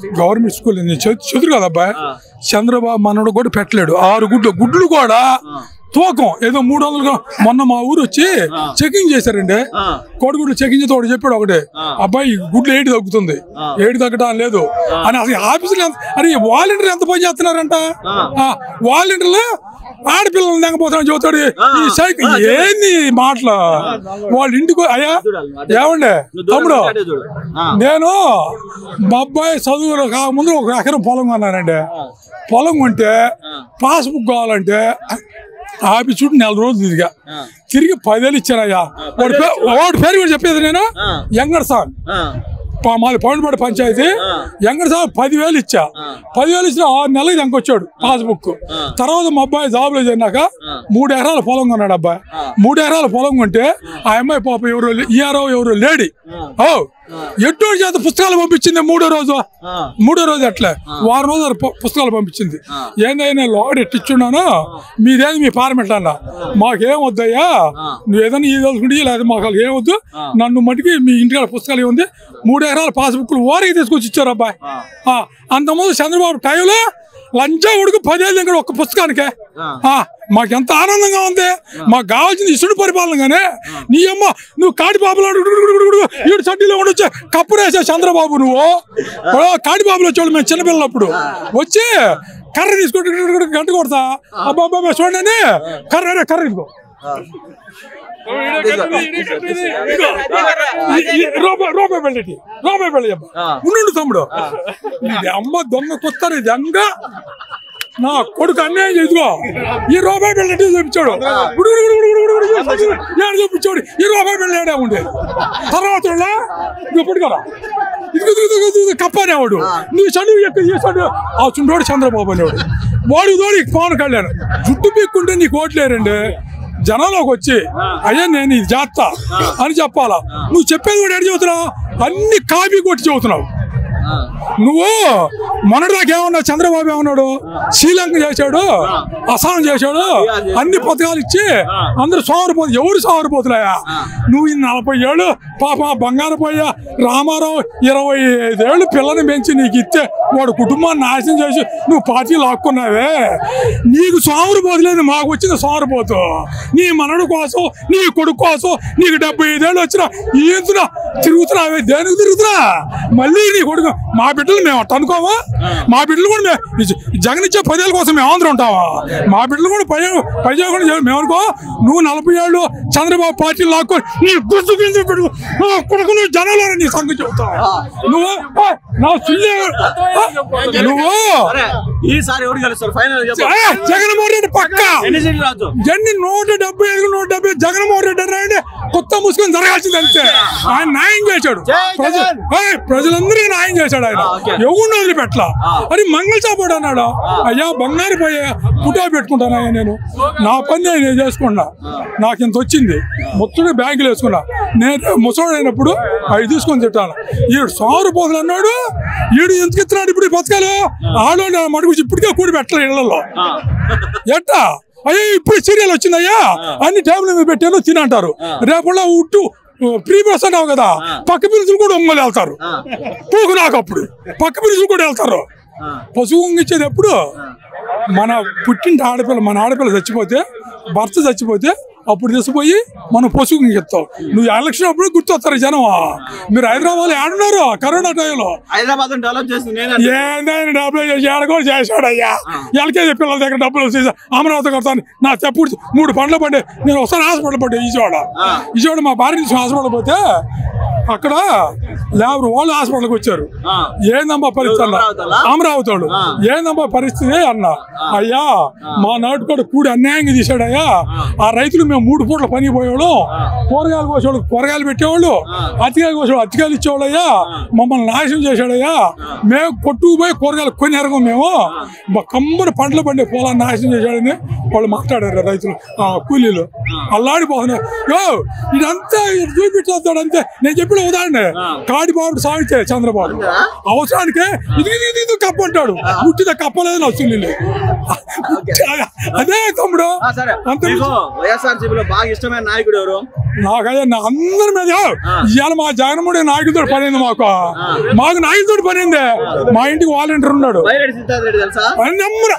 Government school నేను చదు- చదువు కదా అబ్బాయి చంద్రబాబు మనోడు కూడా పెట్టలేడు ఆరు గుడ్లు గుడ్లు కూడా తూకం ఏదో మూడు వందలు మొన్న మా ఊరు వచ్చి చెకింగ్ చేశారండి కోడిగుడ్లు చెకింగ్ చేస్తే ఒకటి చెప్పాడు ఒకటి అబ్బాయి ఈ గుడ్లు ఏడు తగ్గుతుంది ఏడు తగ్గడం లేదు అని అసలు ఆఫీసులు ఎంత అరే వాలంటీర్ ఎంత పని చేస్తున్నారంట వాలంటీర్లు ఆడపిల్లలు లేకపోతున్నా చెబుతాడు ఈ సైకిల్ ఏంది ఈ మాటలు వాళ్ళ ఇంటికి అయ్యా ఏమండే తమ్ముడు నేను మా అబ్బాయి చదువు కాకముందు ఒక ఎకరం పొలం కొన్నానండి పొలం కొంటే పాస్బుక్ కావాలంటే ఆఫీస్ చుట్టూ నెల రోజులు తిరిగా తిరిగి పదేళ్ళు ఇచ్చానయ్యా వాడి పే- వాడి పేరు కూడా చెప్పేది నేను ఎంగడ్ సాన్ పా- మాది పౌండ్పాడు పంచాయతీ ఎంగడ సార్ పదివేలు ఇచ్చా పదివేలు ఇచ్చిన ఆరు నెలలు దానికి వచ్చాడు పాస్బుక్ తర్వాత మా అబ్బాయి జాబ్ లో చేరినాక మూడు ఎకరాల పొలం కొన్నాడు అబ్బాయి మూడు ఎకరాల పొలం కొంటే ఆ అమ్మాయి పాప ఎవరు ఈఆర్ఓ ఎవరు లేడీ ఓ ఎట్టోడి చేత పుస్తకాలు పంపించింది మూడో రోజు మూడో రోజు అట్లే వారం రోజులు పు- పుస్తకాలు పంపించింది ఏందైనా లోడ్ ఎట్టిచ్చున్నాను మీదేది మీ పార్మెంట్ అన్న మాకేం వద్దయ్యా నువ్వు ఏదైనా ఈ తెలుసుకుంటే లేదా మాకు అసలు ఏం వద్దు నన్ను మటుకి మీ ఇంటికాడ పుస్తకాలు ఏముంది మూడు ఎకరాల పాస్బుక్లు ఓరికి తీసుకొచ్చి ఇచ్చారు అబ్బాయి ఆ, అంతకుముందు చంద్రబాబు టైంలో లంచా ఉడుకు పదేళ్ళు ఇక్కడ ఒక్క పుస్తకానికే ఆ, మాకు ఎంత ఆనందంగా ఉంది మాకు కావాల్సింది ఇసుడు పరిపాలన గానే నీ అమ్మ నువ్వు కాటి బాబులాడు ఈడు చట్టీలో ఉండొచ్చే కప్పురేసే చంద్రబాబు నువ్వు ఓ, కాటి బాబులు వచ్చేవాళ్ళు మేము చిన్నపిల్లప్పుడు వచ్చి కర్ర తీసుకుంటే గంట కొడతా అబ్బా అబ్బా అబ్బా, చూడండి కర్ర అరే, కర్ర ఇదిగో ఇదిగో. ఈ- ఈ రూపాయి రూపాయి వెళ్ళి రూపాయి వెళ్ళి అబ్బా ఉండు తమ్ముడు ఇది అమ్మ దొంగ కొత్తారు ఇది అంగ నా కొడుకు అన్యాయం చేసుకో ఈ రూపాయి బిళ్ళ చూపించాడు గుడు గుడు గుడు గుడు గుడు గుడు గుడు ఏడు చూపించాడు ఈ రూపాయి బిళ్ళ ఏడే ఉండేది తర్వాత ఇప్పుడు కదా ఇదిగో ఇదిగో ఇదిగో ఇదిగో కప్ప అనేవాడు నువ్వు చదువు ఎక్కువ చేశాడు ఆ చుండోడు చంద్రబాబు అనేవాడు వాడు తోడు పవన్ కళ్యాణ్ జుట్టు పీక్కుంటే నీకు ఓట్లేరండి జనంలోకి వచ్చి అయ్యా నేను ఇది చేస్తా అని చెప్పాలా నువ్వు చెప్పేది కూడా ఎడ చెబుతున్నావు అన్ని కాపీ కొట్టి చెబుతున్నావు నువ్వు మొన్నటిదాకా ఏమన్నావు చంద్రబాబు ఏమన్నాడు శ్రీలంక చేశాడు అస్సాం చేశాడు అన్ని పథకాలు ఇచ్చి అందరు సోమరిపోతు ఎవరు సోమరిపోతులయ్యా నువ్వు ఈ నలభై ఏళ్ళు పాప బంగారు పోయా రామారావు ఇరవై ఐదేళ్ళు పిల్లని పెంచి నీకు ఇస్తే వాడు కుటుంబాన్ని నాశనం చేసి నువ్వు పార్టీ లాక్కున్నావే నీకు సోమరిపోతులేదు మాకు వచ్చింది సోమరిపోతు నీ మనడు కోసం నీ కొడుకు కోసం నీకు డెబ్బై ఐదేళ్ళు వచ్చిన ఈతున తిరుగుతున్నావే దేనికి తిరుగుతున్నా మళ్ళీ నీ కొడుకు మా బిడ్డలు మేము అట్ట అనుకోవా మా బిడ్డలు కూడా మేము ఈ జగన్ ఇచ్చే పదేళ్ళ కోసం మేము ఆంధ్ర ఉంటావా మా బిడ్డలు కూడా పై పై చేయకుండా చేయాలి. మేము అనుకో నువ్వు నలభై ఏళ్ళు చంద్రబాబు పార్టీ లాక్కొని నీ గుర్తు కింద పెట్టు నా కొడుకును జనాలు నీ సంగతి చెబుతావు నువ్వు ఆ, నా సుల్లి నువ్వు ఈసారి ఎవరు గెలుస్తారు ఫైనల్ చెప్పు ఏ, జగన్మోహన్ రెడ్డి పక్క ఎన్ని సీట్లు రాజు ఎన్ని నూట డెబ్బై ఐదు నూట డెబ్బై జగన్మోహన్ రెడ్డి రాయండి కొత్త ముసుకొని జరగాల్సింది అంతే ఆయన న్యాయం చేశాడు ప్రజ- ఏయ్, ప్రజలందరికీ న్యాయం చేశాడు ఆయన ఎవరిని వదిలిపెట్టలా అది మంగళ చాపాడు అన్నాడు అయ్యా బంగారు పోయా పుటా పెట్టుకుంటానయ్యా నేను నా పని నేను చేసుకున్నా నాకు ఇంత వచ్చింది మొత్తం బ్యాంకులు వేసుకున్నా నేను ముసోడు అయినప్పుడు అవి తీసుకొని తిట్టాను ఈడు సోమరు పోతులు అన్నాడు ఈడు ఎందుకు ఇస్తున్నాడు ఇప్పుడు ఈ పథకాలు ఆడోళ్ళు మడుగు ఇప్పటికే కూడి పెట్టలే ఇళ్లలో ఎట్టా అయ్యో ఇప్పుడు సీరియల్ వచ్చిందయ్యా అన్ని టేబుల్ మీద పెట్టాను తినంటారు రేపటి ఉట్టు ప్రీ బస్ అన్నావు కదా పక్క పిలుచులు కూడా ఒంగోలు వెళ్తారు పూకు నాకు అప్పుడు పక్క పిలుచులు కూడా వెళ్తారు పశువు ఇచ్చేది ఎప్పుడు మన పుట్టింటి ఆడపిల్ల మన ఆడపిల్ల చచ్చిపోతే భర్త చచ్చిపోతే అప్పుడు తీసుకుపోయి మనం పశువు ఇస్తాం నువ్వు ఎలక్షన్ అప్పుడు గుర్తొస్తారు జనం మీరు హైదరాబాద్ ఆడున్నారు కరోనా టైంలో హైదరాబాద్ డెవలప్ చేసింది నేనే ఏందైనా డబ్బులు చేసి ఆడ కూడా చేశాడు అయ్యా ఎల్కేజీ పిల్లల దగ్గర డబ్బులు వచ్చేసి అమరావతి కడతాను నా చెప్పుడు మూడు పండ్లు పడ్డాయి నేను ఒకసారి హాస్పిటల్ పడ్డా విజయవాడ విజయవాడ మా భార్య నుంచి హాస్పిటల్ పోతే అక్కడ లేబర్ వాళ్ళు హాస్పిటల్కి వచ్చారు ఏందమ్మా పరిస్థితి అన్న అమరావతిలా? అమరావతి వాళ్ళు ఏందమ్మా పరిస్థితి అన్న అయ్యా మా నాటుకోడు కూడి అన్యాయంగా తీసాడయ్యా ఆ రైతులు మేము మూడు పూట్ల పని పోయేవాళ్ళు కూరగాయలు కోసేవాళ్ళు కూరగాయలు పెట్టేవాళ్ళు అతికాయలు కోసేవాళ్ళు అతికాయలు ఇచ్చేవాళ్ళు అయ్యా మమ్మల్ని నాశనం చేశాడయ్యా మేము కొట్టుకుపోయి కూరగాయలు కొని ఎరగం మేము మా కమ్మని పంటలు పండే పొలాన్ని నాశనం చేశాడని వాళ్ళు మాట్లాడారు రైతులు ఆ కూలీలు అల్లాడిపోతున్నారు యో ఇదంతా ఇటు చూపించేస్తాడు అంతే నేను చెప్పిన ఉదాహరణ కాడిబాబు సాగితే చంద్రబాబు అవసరానికే ఇది ఇది ఇది ఇది కప్ప అంటాడు పుట్టిన కప్పలేదు నా సుల్లి అదే తమ్ముడు ఆ, సరే అంత మీకు వైఎస్ఆర్ లో బాగా ఇష్టమైన నాయకుడు ఎవరు నాకయ్యా నా అందరి మీద ఇవాళ మా జగన్మోహన్ నాయకుడితో పనింది మాకు మాకు నాయకుడితో పనింది మా ఇంటికి వాలంటీర్ ఉన్నాడు బైరెడ్డి సిద్ధార్థ రెడ్డి తెలుసా నెంబర్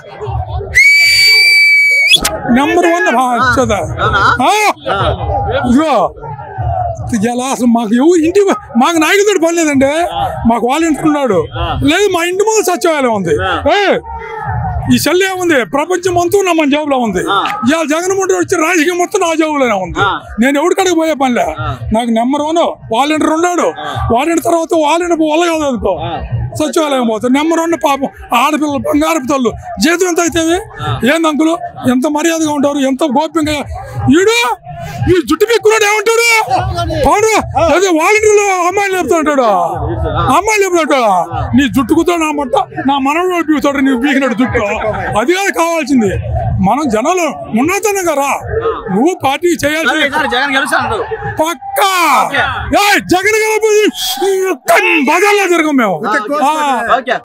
నెంబర్ వన్ చదా ఇదిగో ఇలా అసలు మాకు ఎవరు ఇంటి మాకు నాయకుడితో పని లేదండి మాకు వాలంటీర్ ఉన్నాడు లేదు మా ఇంటి ముందు సచివాలయం ఉంది ఏ, ఈ సెల్ ఏముంది ప్రపంచం మొత్తం నా మన జాబ్ లో ఉంది ఇవాళ జగన్మోహన్ రెడ్డి వచ్చి రాజకీయం మొత్తం నా జాబులోనే ఉంది నేను ఎవరి కడికి పోయే పనిలే నాకు నెంబర్ వన్ వాలంటీర్ ఉన్నాడు వాలంటీర్ తర్వాత వాలంటీర్ వల్ల కాదు అనుకో సచివాలయం పోతారు నెంబర్ వన్ పాపం ఆడపిల్లలు బంగారపు తల్లు జీతం ఎంత అయితే ఏంది అంకులు ఎంత మర్యాదగా ఉంటారు ఎంత గోప్యంగా ఈడు ఈ జుట్టు పెక్కున్నాడు ఏమంటాడు పాడు అదే వాలంటీర్లు అమ్మాయిలు చెప్తా ఉంటాడు అమ్మాయిలు చెప్తా ఉంటాడు నీ జుట్టు కుతో నా మట్ట నా మనవడు పీకుతాడు నీవు పీకినాడు జుట్టు అది కాదు కావాల్సింది మనం జనాలు ఉన్నతనే కదా నువ్వు పార్టీ చేయాల్సి ఈసారి జగన్ గెలుస్తాడు పక్కా ఏయ్, జగన్ గారు బజార్లో తిరగం మేము ఆ. ఓకే